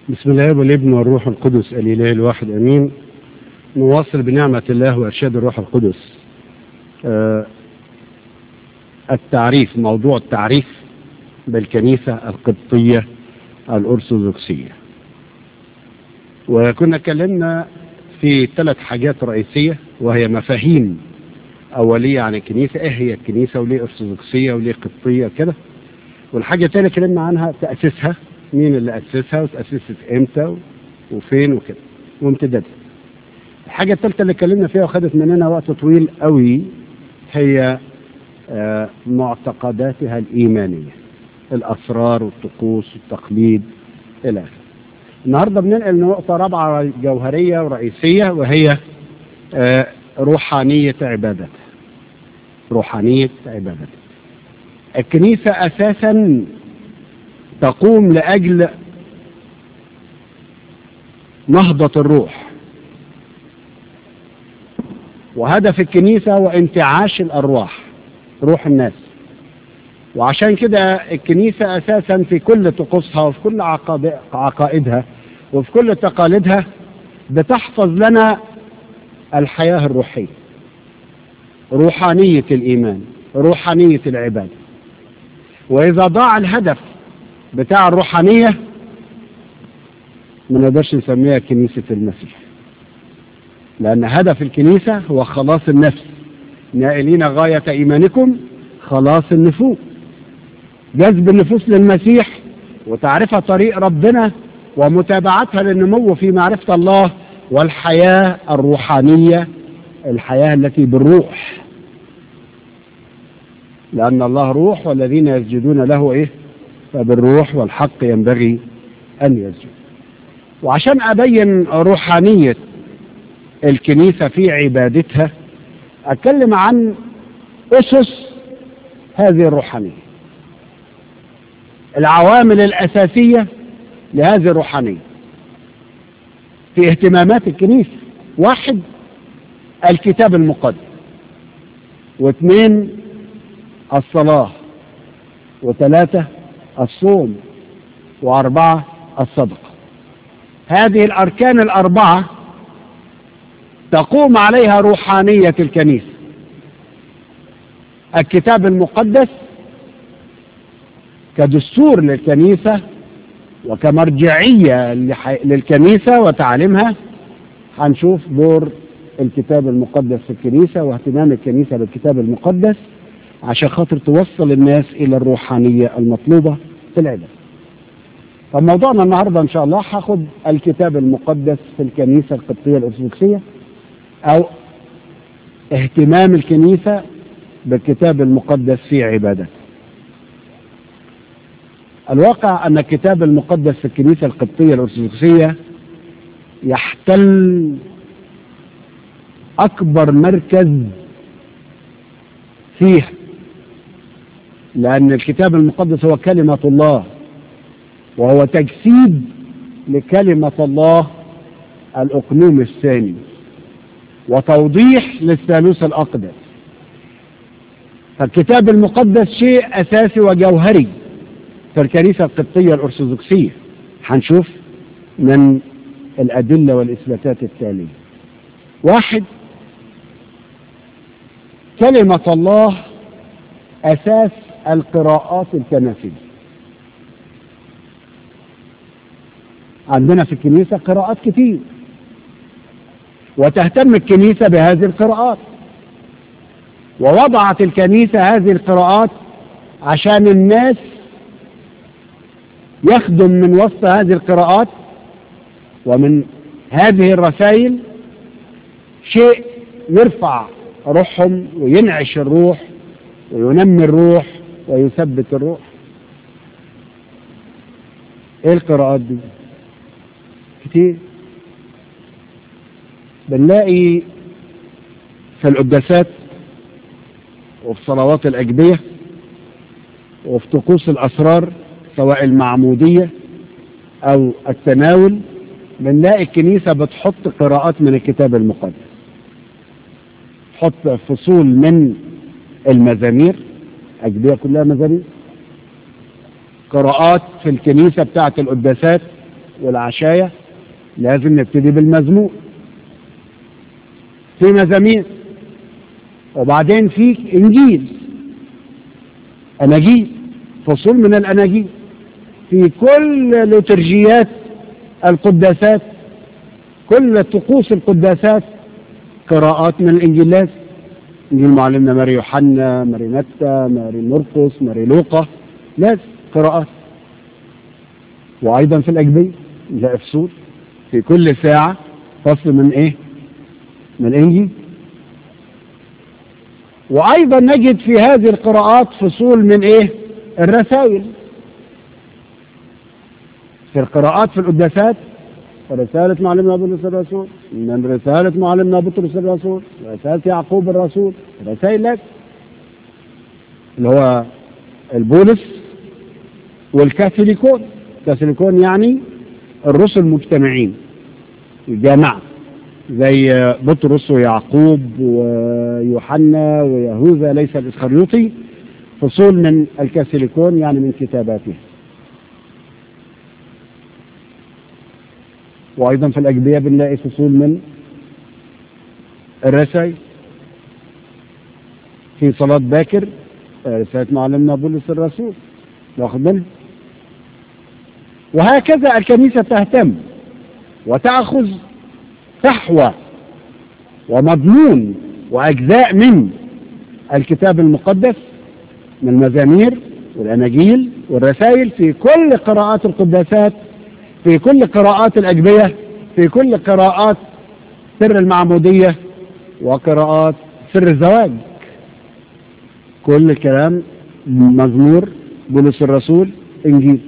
بسم الله والابن والروح القدس الإله الواحد أمين نواصل بنعمة الله وإرشاد الروح القدس آه التعريف موضوع التعريف بالكنيسة القبطية الأرثوذكسية وكنا اتكلمنا في ثلاث حاجات رئيسية وهي مفاهيم أولية عن الكنيسة إيه هي الكنيسة وليه أرثوذكسية وليه قبطية كده والحاجة الثانية اتكلمنا عنها تأسيسها مين اللي أسسها وتأسست إمتى وفين وكده وامتدادها الحاجة الثالثة اللي اتكلمنا فيها وخدت مننا وقت طويل قوي هي آه معتقداتها الإيمانية الأسرار والطقوس والتقليد إلى آخره النهاردة بننقل نقطة رابعة جوهرية ورئيسية وهي آه روحانية عبادتها روحانية عبادتها الكنيسة أساسا تقوم لأجل نهضة الروح وهدف الكنيسة هو انتعاش الأرواح روح الناس وعشان كده الكنيسة أساسا في كل طقوسها وفي كل عقائدها وفي كل تقاليدها بتحفظ لنا الحياة الروحية روحانية الإيمان روحانية العبادة وإذا ضاع الهدف بتاع الروحانية ما نقدرش نسميها كنيسة المسيح لأن هدف الكنيسة هو خلاص النفس نائلين غاية إيمانكم خلاص النفوس جذب النفوس للمسيح وتعرفها طريق ربنا ومتابعتها للنمو في معرفة الله والحياة الروحانية الحياة التي بالروح لأن الله روح والذين يسجدون له إيه فبالروح والحق ينبغي أن يسجد وعشان أبين روحانية الكنيسة في عبادتها أتكلم عن أسس هذه الروحانية العوامل الأساسية لهذه الروحانية في اهتمامات الكنيسة واحد الكتاب المقدس واثنين الصلاة وثلاثة الصوم وأربعة الصدقة هذه الأركان الأربعة تقوم عليها روحانية الكنيسة الكتاب المقدس كدستور للكنيسة وكمرجعية للكنيسة وتعليمها هنشوف دور الكتاب المقدس في الكنيسة واهتمام الكنيسة بالكتاب المقدس عشان خاطر توصل الناس إلى الروحانية المطلوبة في العبادة طب موضوعنا النهاردة إن شاء الله هاخد الكتاب المقدس في الكنيسة القبطية الأرثوذكسية أو اهتمام الكنيسة بالكتاب المقدس في عبادته الواقع أن الكتاب المقدس في الكنيسة القبطية الأرثوذكسية يحتل أكبر مركز فيها لأن الكتاب المقدس هو كلمة الله وهو تجسيد لكلمة الله الأقنوم الثاني وتوضيح للثالوث الأقدس فالكتاب المقدس شيء أساسي وجوهري في الكنيسة القبطية الأرثوذكسية هنشوف من الأدلة والإثباتات التالية واحد كلمة الله أساس القراءات الكنسية عندنا في الكنيسة قراءات كتير وتهتم الكنيسة بهذه القراءات ووضعت الكنيسة هذه القراءات عشان الناس يخدم من وسط هذه القراءات ومن هذه الرسائل شيء يرفع روحهم وينعش الروح وينمي الروح ويثبت الروح ايه القراءات دي كتير بنلاقي في القداسات وفي صلوات الأجبية وفي طقوس الأسرار سواء المعمودية أو التناول بنلاقي الكنيسة بتحط قراءات من الكتاب المقدس تحط فصول من المزامير أجبية كلها مزامير قراءات في الكنيسة بتاعة القداسات والعشاية لازم نبتدي بالمزمور في مزامير وبعدين في انجيل اناجيل فصول من الاناجيل في كل لترجيات القداسات كل طقوس القداسات قراءات من الانجيلات انجيل معلمنا ماري يوحنا ماري متى ماري مرقس ماري لوقا لازم قراءات وايضا في الاجبيه نلاقي فصول في كل ساعه فصل من ايه من الانجيل وايضا نجد في هذه القراءات فصول من ايه الرسائل في القراءات في القداسات رسالة معلمنا بولس الرسول من رسالة معلمنا بطرس الرسول رسالة يعقوب الرسول رسائل لك اللي هو البولس والكاثوليكون الكاثوليكون يعني الرسل مجتمعين الجامعة زي بطرس ويعقوب ويوحنا ويهوذا ليس الإسخريوطي فصول من الكاثوليكون يعني من كتاباته وأيضا في الأجبية بنلاقي فصول من الرسائل في صلاة باكر رسالة معلمنا بولس الرسول واخد بالك وهكذا الكنيسة تهتم وتأخذ فحوى ومضمون وأجزاء من الكتاب المقدس من المزامير والأناجيل والرسائل في كل قراءات القداسات في كل قراءات الأجبية في كل قراءات سر المعمودية وقراءات سر الزواج كل الكلام مزمور بولس الرسول إنجيل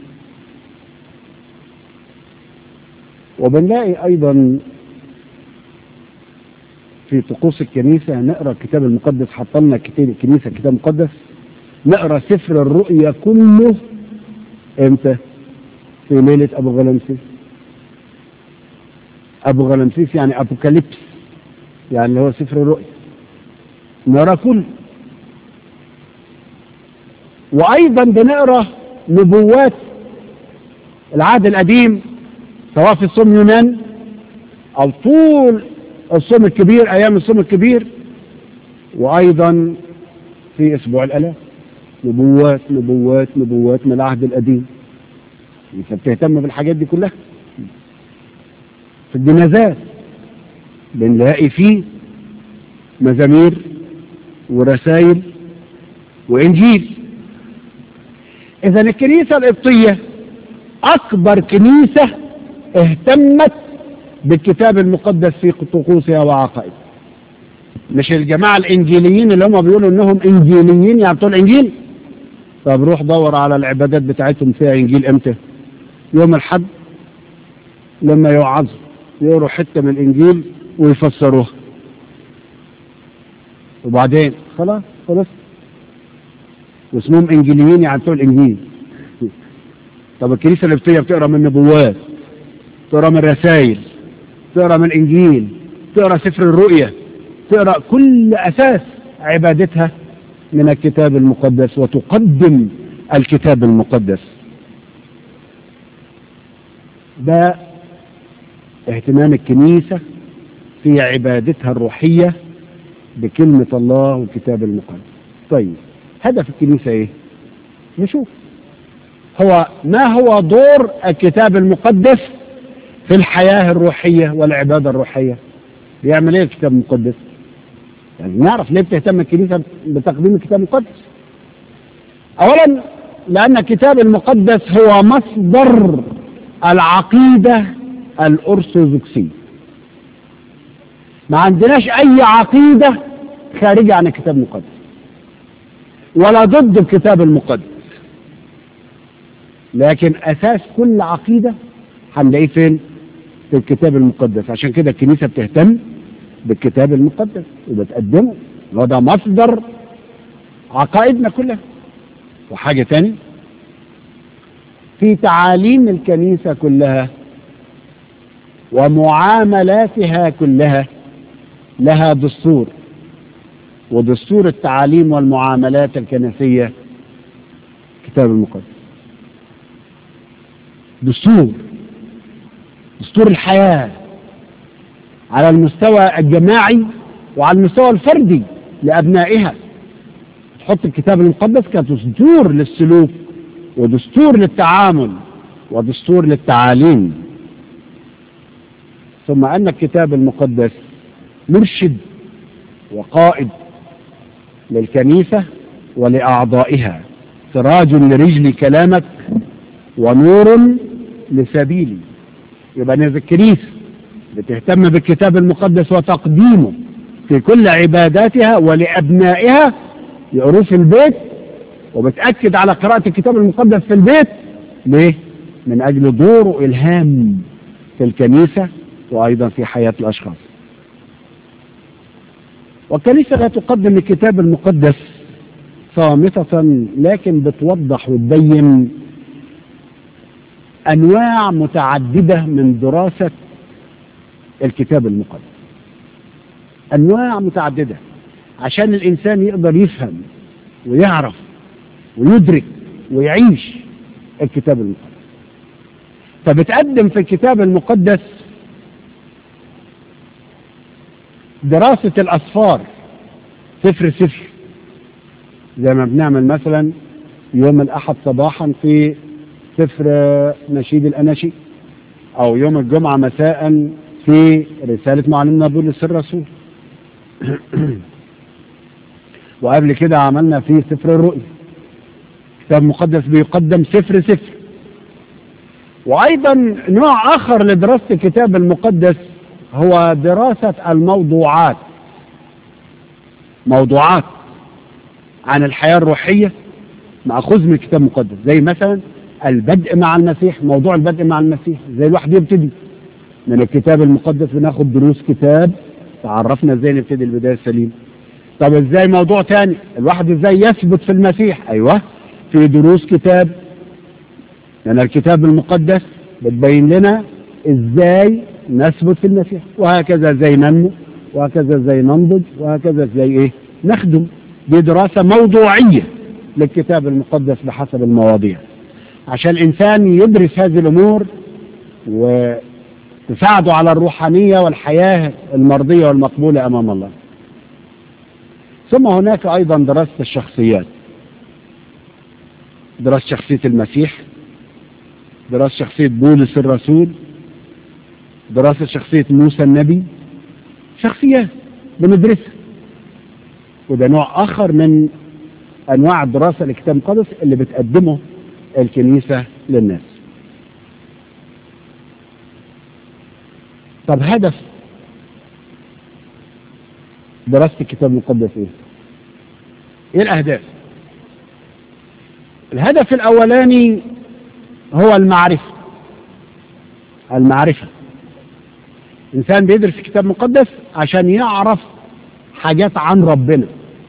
وبنلاقي أيضا في طقوس الكنيسة نقرأ الكتاب المقدس حط لنا كتاب الكنيسة كتاب مقدس نقرأ سفر الرؤيا كله امتى؟ في ليلة أبو غلمسيس أبو غلمسيس يعني أبوكاليبس يعني اللي هو سفر الرؤيا نقرأ كله وأيضا بنقرأ نبوات العهد القديم سواء في الصوم يونان أو طول الصوم الكبير أيام الصوم الكبير وأيضا في أسبوع الآلاف نبوات نبوات نبوات من العهد القديم انت بتهتم بالحاجات دي كلها في الجنازات بنلاقي فيه مزامير ورسائل وانجيل اذا الكنيسه القبطيه اكبر كنيسه اهتمت بالكتاب المقدس في طقوسها وعقائدها مش الجماعه الانجيليين اللي هم بيقولوا انهم انجيليين يعني بتوع الانجيل طب روح دور على العبادات بتاعتهم فيها انجيل امتى يوم الحد لما يوعظوا يقروا حته من الانجيل ويفسروها وبعدين خلاص خلاص واسمهم انجيليين يعني بتوع الانجيل طب الكنيسه القبطيه بتقرا من نبوات تقرا من رسائل تقرا من الانجيل تقرا سفر الرؤيا تقرا كل اساس عبادتها من الكتاب المقدس وتقدم الكتاب المقدس ده اهتمام الكنيسة في عبادتها الروحية بكلمة الله والكتاب المقدس طيب هدف الكنيسة ايه نشوف هو ما هو دور الكتاب المقدس في الحياة الروحية والعبادة الروحية بيعمل ايه الكتاب المقدس يعني نعرف ليه بتهتم الكنيسة بتقديم الكتاب المقدس اولا لان الكتاب المقدس هو مصدر العقيدة الأرثوذكسية ما عندناش أي عقيدة خارجة عن الكتاب المقدس ولا ضد الكتاب المقدس لكن أساس كل عقيدة هنلاقيه فين؟ في الكتاب المقدس عشان كده الكنيسة بتهتم بالكتاب المقدس وبتقدمه وده مصدر عقائدنا كلها وحاجة تاني في تعاليم الكنيسة كلها ومعاملاتها كلها لها دستور ودستور التعاليم والمعاملات الكنسية كتاب المقدس دستور دستور الحياة على المستوى الجماعي وعلى المستوى الفردي لأبنائها تحط الكتاب المقدس كدستور للسلوك ودستور للتعامل ودستور للتعاليم ثم أن الكتاب المقدس مرشد وقائد للكنيسة ولأعضائها سراج لرجل كلامك ونور لسبيلي يبقى إذا الكنيسة بتهتم بالكتاب المقدس وتقديمه في كل عباداتها ولأبنائها يقروه في البيت وبتأكد على قراءة الكتاب المقدس في البيت ليه؟ من أجل دور وإلهام في الكنيسة وأيضا في حياة الأشخاص والكنيسة لا تقدم الكتاب المقدس صامتة لكن بتوضح وتبين أنواع متعددة من دراسة الكتاب المقدس أنواع متعددة عشان الإنسان يقدر يفهم ويعرف ويدرك ويعيش الكتاب المقدس فبتقدم في الكتاب المقدس دراسة الأسفار سفر سفر زي ما بنعمل مثلا يوم الأحد صباحا في سفر نشيد الأناشي أو يوم الجمعة مساء في رسالة معلمنا بولس الرسول وقبل كده عملنا في سفر الرؤيا كتاب مقدس بيقدم سفر سفر وأيضا نوع آخر لدراسة الكتاب المقدس هو دراسة الموضوعات موضوعات عن الحياة الروحية مأخوذ من الكتاب المقدس زي مثلا البدء مع المسيح موضوع البدء مع المسيح زي الواحد يبتدي من الكتاب المقدس بناخد دروس كتاب تعرفنا ازاي نبتدي البداية السليمة طب ازاي موضوع تاني الواحد ازاي يثبت في المسيح ايوه في دروس كتاب لان الكتاب المقدس بتبين لنا ازاي نثبت في المسيح وهكذا ازاي ننمو وهكذا ازاي ننضج وهكذا ازاي ايه نخدم دي دراسة موضوعية للكتاب المقدس بحسب المواضيع عشان الإنسان يدرس هذه الأمور وتساعده على الروحانية والحياة المرضية والمقبولة أمام الله ثم هناك أيضا دراسة الشخصيات دراسة شخصية المسيح دراسة شخصية بولس الرسول دراسة شخصية موسى النبي شخصيات بندرسها وده نوع آخر من أنواع الدراسة للكتاب المقدس اللي بتقدمه الكنيسة للناس طب هدف دراسة الكتاب المقدس ايه؟ ايه الأهداف؟ الهدف الأولاني هو المعرفة المعرفة إنسان بيدرس الكتاب المقدس عشان يعرف حاجات عن ربنا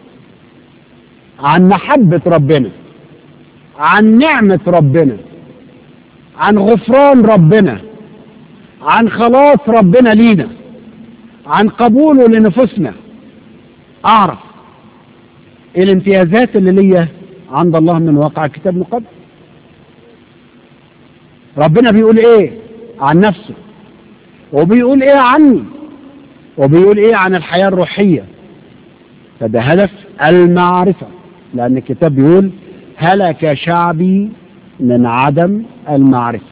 عن محبة ربنا عن نعمة ربنا عن غفران ربنا عن خلاص ربنا لينا عن قبوله لنفوسنا أعرف إيه الامتيازات اللي ليا عند الله من واقع الكتاب المقدس ربنا بيقول ايه عن نفسه وبيقول ايه عني وبيقول ايه عن الحياة الروحية فده هدف المعرفة لأن الكتاب بيقول هلك شعبي من عدم المعرفة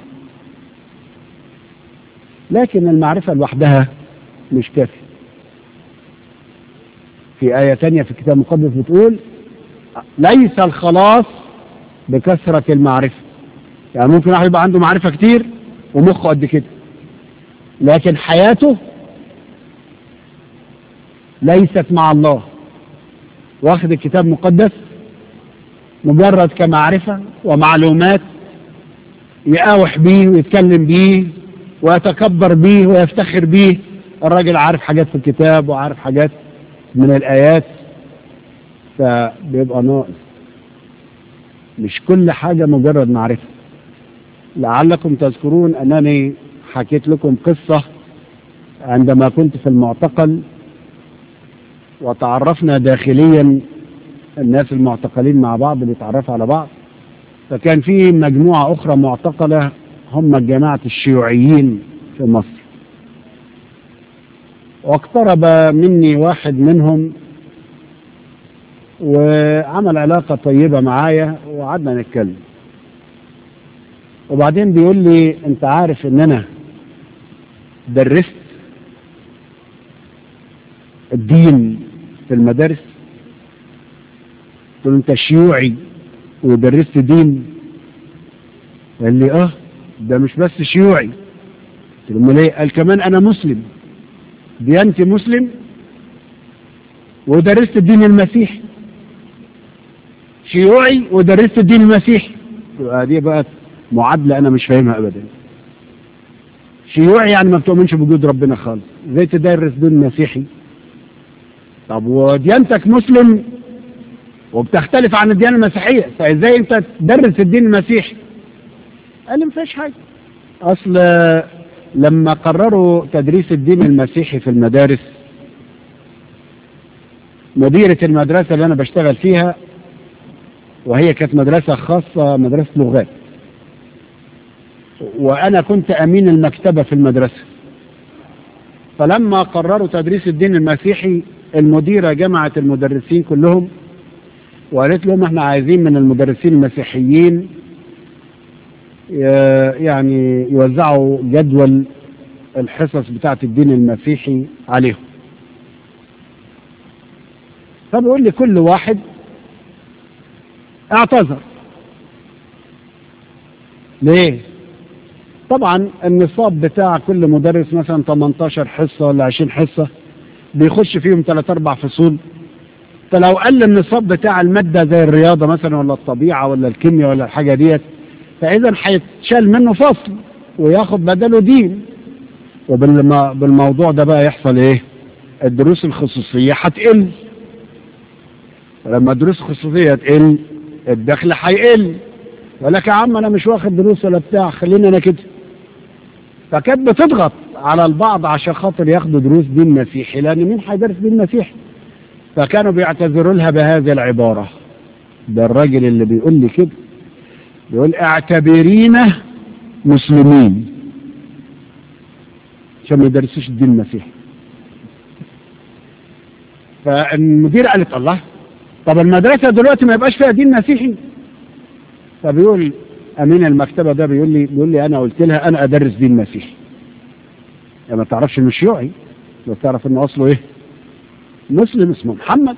لكن المعرفة لوحدها مش كافية في آية تانية في الكتاب المقدس بتقول ليس الخلاص بكثرة المعرفة يعني ممكن واحد يبقى عنده معرفة كتير ومخه قد كده لكن حياته ليست مع الله واخد الكتاب المقدس مجرد كمعرفة ومعلومات يقاوح بيه ويتكلم بيه ويتكبر بيه ويفتخر بيه الراجل عارف حاجات في الكتاب وعارف حاجات من الآيات فبيبقى ناقص مش كل حاجة مجرد معرفة لعلكم تذكرون أنني حكيت لكم قصة عندما كنت في المعتقل وتعرفنا داخليا الناس المعتقلين مع بعض بيتعرفوا على بعض فكان في مجموعة أخرى معتقلة هم جماعة الشيوعيين في مصر واقترب مني واحد منهم وعمل علاقة طيبة معايا وقعدنا نتكلم وبعدين بيقول لي انت عارف ان انا درست الدين في المدارس قلت له انت شيوعي ودرست دين قال لي اه ده مش بس شيوعي قلت له امال ايه قال كمان انا مسلم ديانتي مسلم ودرست الدين المسيحي شيوعي ودرست الدين المسيحي دي بقى معادلة أنا مش فاهمها أبدا شيوعي يعني ما بتؤمنش بوجود ربنا خالص ازاي تدرس دين مسيحي طب وديانتك مسلم وبتختلف عن الديانة المسيحية فازاي انت تدرس الدين المسيحي قال لي ما فيش حاجة اصل لما قرروا تدريس الدين المسيحي في المدارس مديرة المدرسة اللي انا بشتغل فيها وهي كانت مدرسة خاصة مدرسة لغات وأنا كنت أمين المكتبة في المدرسة فلما قرروا تدريس الدين المسيحي المديرة جمعت المدرسين كلهم وقالت لهم احنا عايزين من المدرسين المسيحيين يعني يوزعوا جدول الحصص بتاعة الدين المسيحي عليهم فبقول لي كل واحد اعتذر ليه طبعا النصاب بتاع كل مدرس مثلا 18 حصة ولا 20 حصة بيخش فيهم 3 4 فصول فلو قل النصاب بتاع المادة زي الرياضة مثلا ولا الطبيعة ولا الكيمياء ولا الحاجة ديت فإذا هيتشال منه فصل وياخد بدله دين وبالموضوع ده بقى يحصل ايه الدروس الخصوصية هتقل لما الدروس الخصوصية تقل الدخل هيقل ولك يا عم انا مش واخد دروس ولا بتاع خليني انا كده فكانت بتضغط على البعض عشان خاطر ياخدوا دروس دين مسيحي لان مين هيدرس دين مسيحي فكانوا بيعتذروا لها بهذه العبارة ده الراجل اللي بيقول لي كده بيقول اعتبرينا مسلمين عشان ما يدرسوش الدين المسيحي فالمدير قالت الله طب المدرسة دلوقتي ما يبقاش فيها دين مسيحي فبيقول امين المكتبة ده بيقول لي بيقول لي انا قلت لها انا ادرس دين مسيحي يعني ما تعرفش انه شيوعي لو تعرف انه اصله ايه مسلم اسمه محمد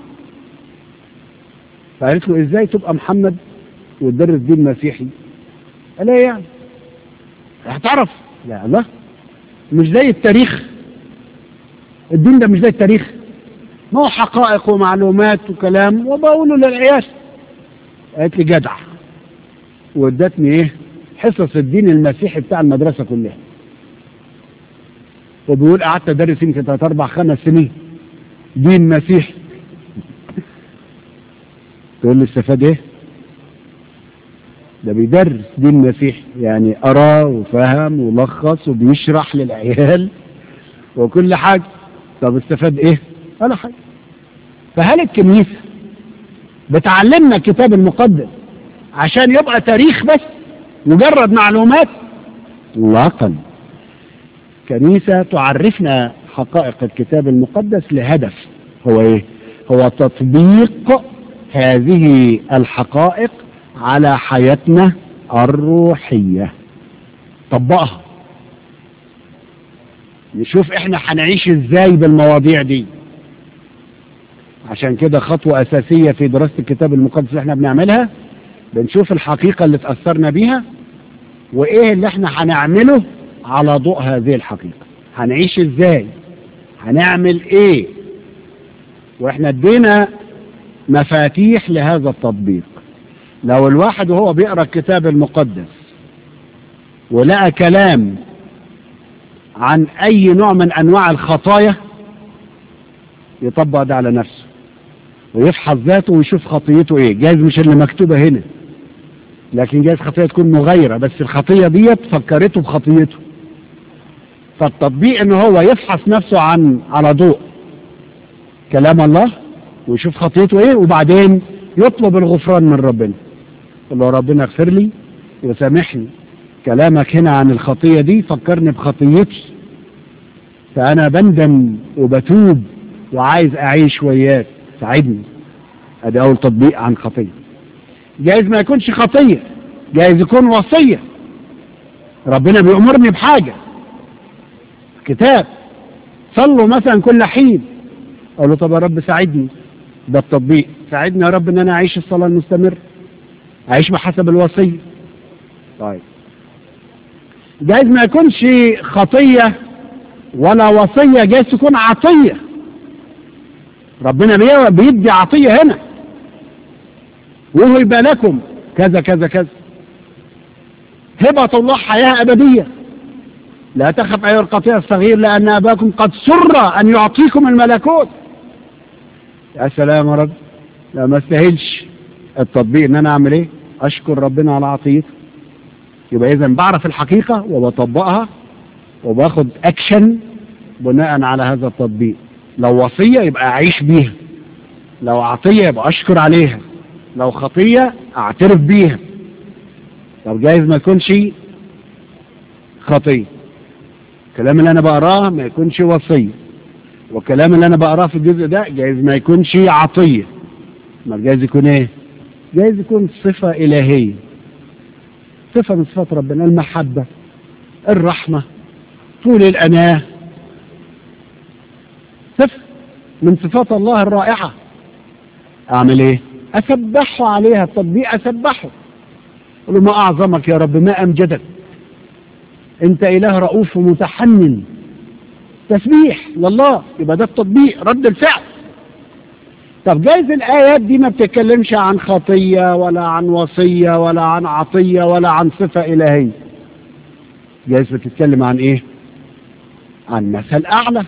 فقالت له ازاي تبقى محمد وتدرس دين مسيحي قال ايه يعني هتعرف لا لا مش زي التاريخ الدين ده مش زي التاريخ ما هو حقائق ومعلومات وكلام وبقوله للعيال قالت لي جدع وادتني ايه حصص الدين المسيحي بتاع المدرسة كلها وبيقول قعدت ادرس يمكن ثلاث اربع خمس سنين دين مسيحي تقول لي استفاد ايه ده بيدرس دين مسيحي يعني قرا وفهم ولخص وبيشرح للعيال وكل حاجة طب استفاد ايه ولا حاجة فهل الكنيسة بتعلمنا الكتاب المقدس عشان يبقى تاريخ بس مجرد معلومات اطلاقا كنيسة تعرفنا حقائق الكتاب المقدس لهدف هو ايه هو تطبيق هذه الحقائق على حياتنا الروحية طبقها نشوف احنا هنعيش ازاي بالمواضيع دي عشان كده خطوة اساسية في دراسة الكتاب المقدس اللي احنا بنعملها بنشوف الحقيقة اللي تأثرنا بيها وايه اللي احنا هنعمله على ضوء هذه الحقيقة هنعيش ازاي هنعمل ايه واحنا ادينا مفاتيح لهذا التطبيق لو الواحد وهو بيقرا الكتاب المقدس ولقى كلام عن اي نوع من انواع الخطايا يطبق ده على نفسه ويفحص ذاته ويشوف خطيته ايه جايز مش اللي مكتوبه هنا لكن جايز خطيه تكون مغايره بس الخطيه ديت فكرته بخطيته فالتطبيق ان هو يفحص نفسه عن على ضوء كلام الله ويشوف خطيته ايه وبعدين يطلب الغفران من ربنا يقول له ربنا اغفر لي وسامحني كلامك هنا عن الخطية دي فكرني بخطيتي فأنا بندم وبتوب وعايز أعيش وياك ساعدني ادي أول تطبيق عن خطية جايز ما يكونش خطية جايز يكون وصية ربنا بيأمرني بحاجة كتاب صلوا مثلا كل حين أقول له طب يا رب ساعدني ده التطبيق ساعدني يا رب ان انا اعيش الصلاة المستمر اعيش بحسب الوصية طيب جايز ما يكونش خطية ولا وصية جايز تكون عطية ربنا بيدي عطية هنا وهب لكم كذا كذا كذا هبة الله حياة أبدية لا تخف أيها القطيع الصغير لأن أباكم قد سر أن يعطيكم الملكوت يا سلام يا رب لا ما استاهلش التطبيق ان انا اعمل ايه اشكر ربنا على عطيته يبقى اذا بعرف الحقيقة وبطبقها وباخد اكشن بناء على هذا التطبيق لو وصية يبقى اعيش بيها لو عطية يبقى اشكر عليها لو خطية اعترف بيها طب جايز ما يكونش خطية الكلام اللي انا بقراه ما يكونش وصية والكلام اللي انا بقراه في الجزء ده جايز ما يكونش عطية ما جايز يكون ايه جايز يكون صفة الهية صفة من صفات ربنا المحبة الرحمة طول الأناة صفة من صفات الله الرائعة أعمل إيه أسبحه عليها التطبيق أسبحه أقول له ما أعظمك يا رب ما أمجدك أنت إله رؤوف ومتحنن تسبيح لله يبقى ده التطبيق رد الفعل طب جايز الآيات دي ما بتتكلمش عن خطية ولا عن وصية ولا عن عطية ولا عن صفة إلهية جايز بتتكلم عن إيه عن مثل أعلى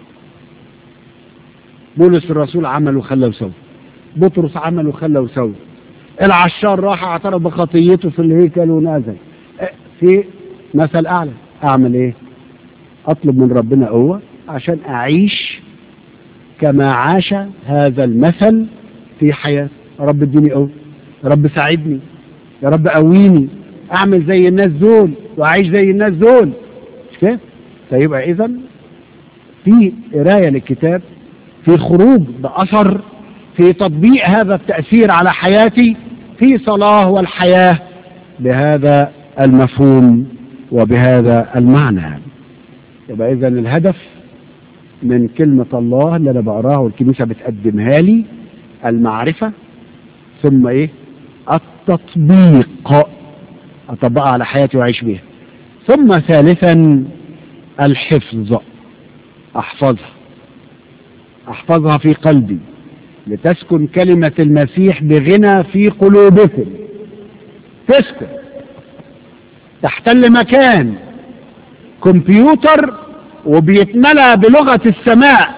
بولس الرسول عمل وخلى وسوى بطرس عمل وخلى وسوى العشار راح اعترف بخطيته في الهيكل ونازل في مثل أعلى أعمل إيه أطلب من ربنا قوة عشان أعيش كما عاش هذا المثل في حياة يا رب اديني قوة يا رب ساعدني يا رب قويني أعمل زي الناس دول وأعيش زي الناس دول مش كده؟ فيبقى إذا في قراية للكتاب في خروج بأثر في تطبيق هذا التأثير على حياتي في صلاة والحياة بهذا المفهوم وبهذا المعنى يبقى إذا الهدف من كلمة الله اللي أنا بقراها والكنيسة بتقدمها لي المعرفة ثم إيه التطبيق أطبقها على حياتي وأعيش بيها ثم ثالثا الحفظ أحفظها أحفظها في قلبي لتسكن كلمة المسيح بغنى في قلوبكم تسكن تحتل مكان كمبيوتر وبيتملى بلغة السماء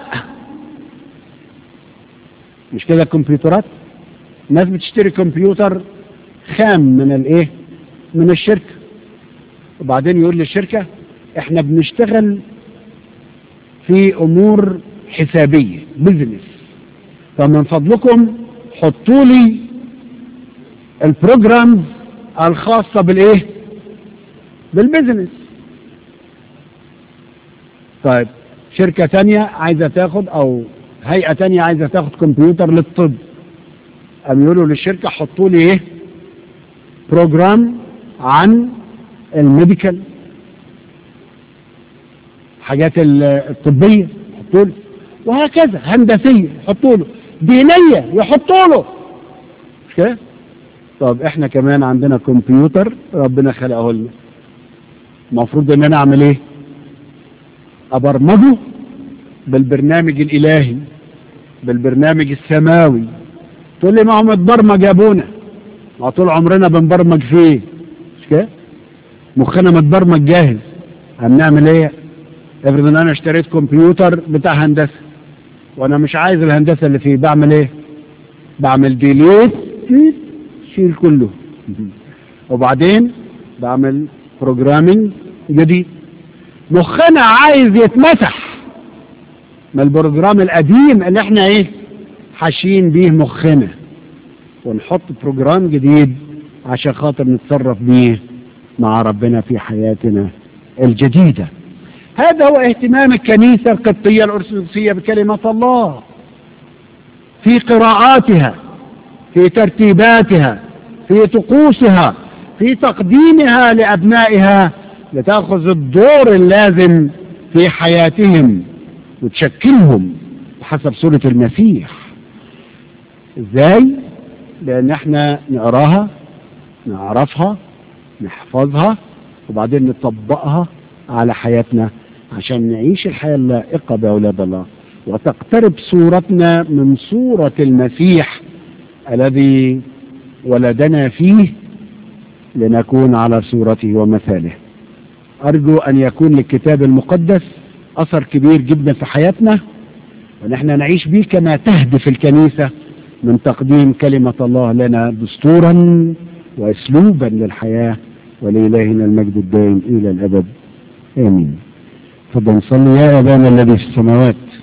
مش كده الكمبيوترات الناس بتشتري كمبيوتر خام من الايه من الشركة وبعدين يقول للشركة احنا بنشتغل في امور حسابية بزنس فمن فضلكم حطوا لي البروجرامز الخاصة بالايه بالبزنس طيب شركة تانية عايزة تاخد او هيئة تانية عايزة تاخد كمبيوتر للطب قام يقولوا للشركة حطوا لي ايه بروجرام عن الميديكال حاجات الطبية حطوا له وهكذا هندسية يحطوا له دينية يحطوا له مش كده طب احنا كمان عندنا كمبيوتر ربنا خلقه لنا المفروض ان انا اعمل ايه ابرمجه بالبرنامج الالهي بالبرنامج السماوي تقول لي ما هو متبرمج يا ابونا ما طول عمرنا بنبرمج فيه مش كده مخنا متبرمج جاهز هنعمل ايه افرض ان انا اشتريت كمبيوتر بتاع هندسه وانا مش عايز الهندسه اللي فيه بعمل ايه بعمل ديليت شيل كله وبعدين بعمل بروجرامينج جديد مخنا عايز يتمسح من البروجرام القديم اللي احنا ايه حاشين بيه مخنا ونحط بروجرام جديد عشان خاطر نتصرف بيه مع ربنا في حياتنا الجديدة هذا هو اهتمام الكنيسة القبطية الأرثوذكسية بكلمة الله في قراءاتها في ترتيباتها في طقوسها في تقديمها لأبنائها لتأخذ الدور اللازم في حياتهم وتشكلهم بحسب سورة المسيح ازاي لان احنا نقراها نعرفها نحفظها وبعدين نطبقها على حياتنا عشان نعيش الحياة اللائقة بأولاد الله وتقترب صورتنا من صورة المسيح الذي ولدنا فيه لنكون على صورته ومثاله أرجو أن يكون للكتاب المقدس أثر كبير جدا في حياتنا ونحن نعيش به كما تهدف الكنيسة من تقديم كلمة الله لنا دستورا وأسلوبا للحياة ولإلهنا المجد الدائم إلى الأبد آمين تفضل نصلي يا أبانا الذي في السماوات